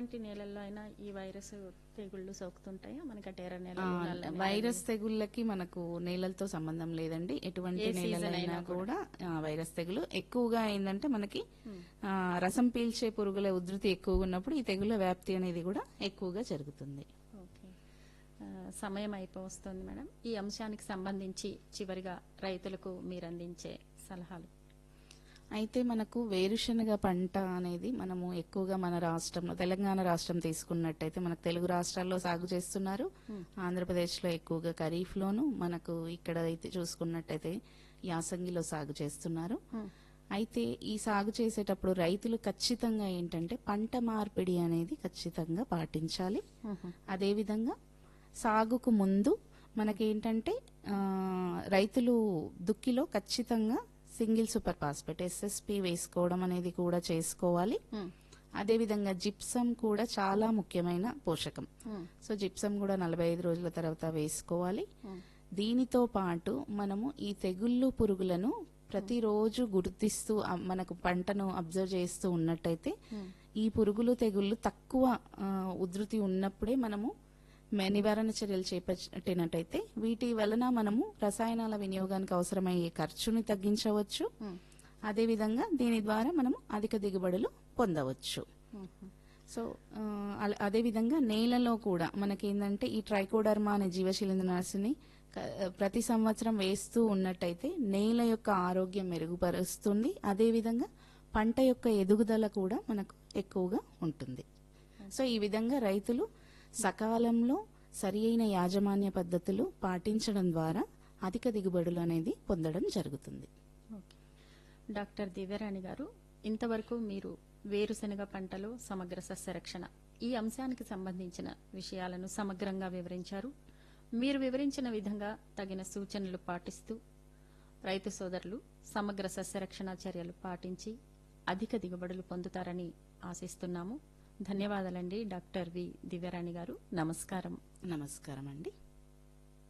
ఎటువంటి నేలల్లో అయినా ఈ వైరస్ తెగుళ్ళు సోకుతుంటాయా మనకి అటు ఎర్ర ఆ, నేలలు నల్ల నేలలు? వైరస్ తెగుళ్ళకి మనకు నేలలతో సంబంధం లేదండి ఎటువంటి ఏ season నేలలైనా అయినా కూడా ఆ, వైరస్ తెగులు ఎక్కువగా ఏంటంటే మనకి ఆ, రసం పీల్చే పురుగుల ఉధృతి ఎక్కువగా ఉన్నప్పుడు ఈ తెగుల వ్యాప్తి అనేది కూడా ఎక్కువగా జరుగుతుంది ఓకే ఆ, సమయం అయిపోవస్తుంది మేడం ఈ అంశానికి సంబంధించి చివరిగా రైతులకు మీరు అందించే సలహాలు అయితే మనకు వేరుశనగ పంట అనేది మనము ఎక్కువగా మన రాష్ట్రంలో తెలంగాణ రాష్ట్రం తీసుకున్నట్టయితే మనకు తెలుగు రాష్ట్రాల్లో సాగు చేస్తున్నారు ఆంధ్రప్రదేశ్లో ఎక్కువగా ఖరీఫ్లోను మనకు ఇక్కడ అయితే చూసుకున్నట్టయితే యాసంగిలో సాగు చేస్తున్నారు అయితే ఈ సాగు చేసేటప్పుడు రైతులు ఖచ్చితంగా ఏంటంటే పంట మార్పిడి అనేది ఖచ్చితంగా పాటించాలి అదేవిధంగా సాగుకు ముందు మనకేంటంటే ఆ, రైతులు దుక్కిలో ఖచ్చితంగా సింగిల్ సూపర్ ఫాస్ఫేట్ ఎస్ఎస్పి వేసుకోవడం అనేది కూడా చేసుకోవాలి అదేవిధంగా జిప్సం కూడా చాలా ముఖ్యమైన పోషకం సో జిప్సం కూడా నలభై ఐదు రోజుల తర్వాత వేసుకోవాలి దీనితో పాటు మనము ఈ తెగుళ్ళు పురుగులను ప్రతిరోజు గుర్తిస్తూ ఆ, మనకు పంటను అబ్జర్వ్ చేస్తూ ఉన్నట్టయితే ఈ పురుగులు తెగుళ్ళు తక్కువ ఆ, ఉధృతి ఉన్నప్పుడే మనము మే- నివారణ చర్యలు చేపట్టినట్టయితే వీటి వలన మనము రసాయనాల వినియోగానికి అవసరమయ్యే ఖర్చుని తగ్గించవచ్చు అదేవిధంగా దీని ద్వారా మనము అధిక దిగుబడులు పొందవచ్చు సో ఆ, అల- అదేవిధంగా నేలలో కూడా మనకేందంటే ఈ ట్రైకోడర్మా అనే జీవశిలీంద్రనాశిని క- ప్రతి సంవత్సరం వేస్తూ ఉన్నట్టయితే నేల యొక్క ఆరోగ్యం మెరుగుపరుస్తుంది అదేవిధంగా పంట యొక్క ఎదుగుదల కూడా మనకు ఎక్కువగా ఉంటుంది సో ఈ విధంగా రైతులు సకాలంలో సరి అయిన యాజమాన్య పద్ధతులు పాటించడం ద్వారా అధిక దిగుబడులు అనేది పొందడం జరుగుతుంది ఓకే డాక్టర్ దివ్యరాణి గారు ఇంతవరకు మీరు వేరుశనగ పంటలో సమగ్ర సస్యరక్షణ ఈ అంశానికి సంబంధించిన విషయాలను సమగ్రంగా వివరించారు మీరు వివరించిన విధంగా తగిన సూచనలు పాటిస్తూ రైతు సోదరులు సమగ్ర సస్యరక్షణ చర్యలు పాటించి అధిక దిగుబడులు పొందుతారని ఆశిస్తున్నాము ధన్యవాదాలండి డాక్టర్ వి దివ్యరాణి గారు నమస్కారం నమస్కారం అండి